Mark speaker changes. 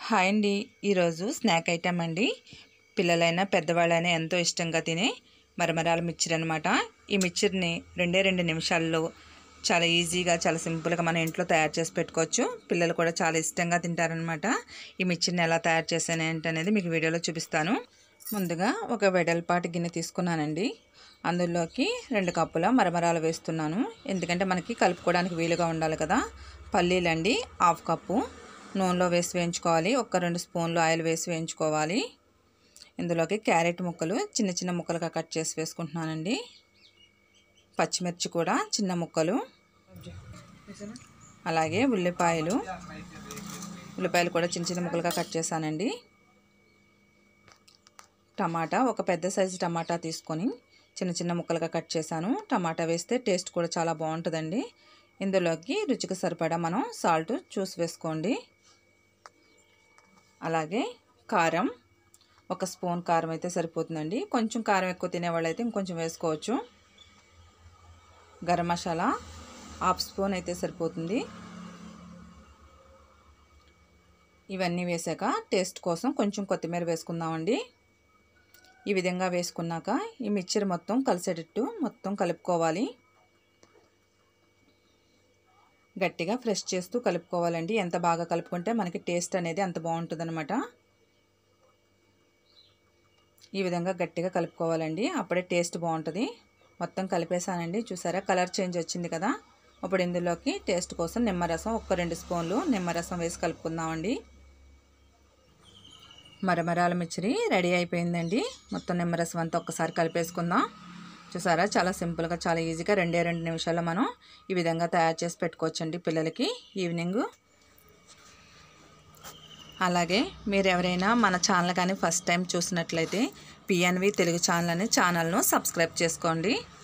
Speaker 1: hi అండి ఈరోజు snack item అండి పిల్లలైనా పెద్దవాళ్ళైనా ఎంతో ఇష్టంగా తినే మరమరాల మిక్చర్ అనమాట ఈ మిక్చర్ని రెండే రెండు నిమిషాల్లో చాలా ఈజీగా చాలా సింపుల్గా మన ఇంట్లో తయారు చేసి పెట్టుకోవచ్చు పిల్లలు కూడా చాలా ఇష్టంగా తింటారనమాట ఈ మిక్చర్ని ఎలా తయారు చేశాను ఏంటనేది మీకు వీడియోలో చూపిస్తాను ముందుగా ఒక వెడల్పాటి గిన్నె తీసుకున్నానండి అందులోకి రెండు కప్పుల మరమరాలు వేస్తున్నాను ఎందుకంటే మనకి కలుపుకోవడానికి వీలుగా ఉండాలి కదా పల్లీలండి హాఫ్ కప్పు నూనెలో వేసి వేయించుకోవాలి ఒక రెండు స్పూన్లు ఆయిల్ వేసి వేయించుకోవాలి ఇందులోకి క్యారెట్ ముక్కలు చిన్న చిన్న ముక్కలుగా కట్ చేసి వేసుకుంటున్నానండి పచ్చిమిర్చి కూడా చిన్న ముక్కలు అలాగే ఉల్లిపాయలు ఉల్లిపాయలు కూడా చిన్న చిన్న ముక్కలుగా కట్ చేశానండి టమాటా ఒక పెద్ద సైజు టమాటా తీసుకొని చిన్న చిన్న ముక్కలుగా కట్ చేశాను టమాటా వేస్తే టేస్ట్ కూడా చాలా బాగుంటుందండి ఇందులోకి రుచికి సరిపడా మనం సాల్ట్ చూసి వేసుకోండి అలాగే కారం ఒక స్పూన్ కారం అయితే సరిపోతుందండి కొంచెం కారం ఎక్కువ తినేవాళ్ళు అయితే ఇంకొంచెం వేసుకోవచ్చు గరం మసాలా హాఫ్ స్పూన్ అయితే సరిపోతుంది ఇవన్నీ వేసాక టేస్ట్ కోసం కొంచెం కొత్తిమీర వేసుకుందామండి ఈ విధంగా వేసుకున్నాక ఈ మిక్చర్ మొత్తం కలిసేటట్టు మొత్తం కలుపుకోవాలి గట్టిగా ఫ్రెష్ చేస్తూ కలుపుకోవాలండి ఎంత బాగా కలుపుకుంటే మనకి టేస్ట్ అనేది అంత బాగుంటుంది ఈ విధంగా గట్టిగా కలుపుకోవాలండి అప్పుడే టేస్ట్ బాగుంటుంది మొత్తం కలిపేసానండి చూసారా కలర్ చేంజ్ వచ్చింది కదా ఇప్పుడు ఇందులోకి టేస్ట్ కోసం నిమ్మరసం ఒక రెండు స్పూన్లు నిమ్మరసం వేసి కలుపుకుందామండి మరమరాల మిర్చిరి రెడీ అయిపోయిందండి మొత్తం నిమ్మరసం అంతా ఒక్కసారి కలిపేసుకుందాం చూసారా చాలా సింపుల్గా చాలా ఈజీగా రెండే రెండు నిమిషాల్లో మనం ఈ విధంగా తయారు చేసి పెట్టుకోవచ్చండి పిల్లలకి ఈవినింగ్ అలాగే మీరు ఎవరైనా మన ఛానల్ కానీ ఫస్ట్ టైం చూసినట్లయితే పిఎన్వి తెలుగు ఛానల్ అనే ఛానల్ను సబ్స్క్రైబ్ చేసుకోండి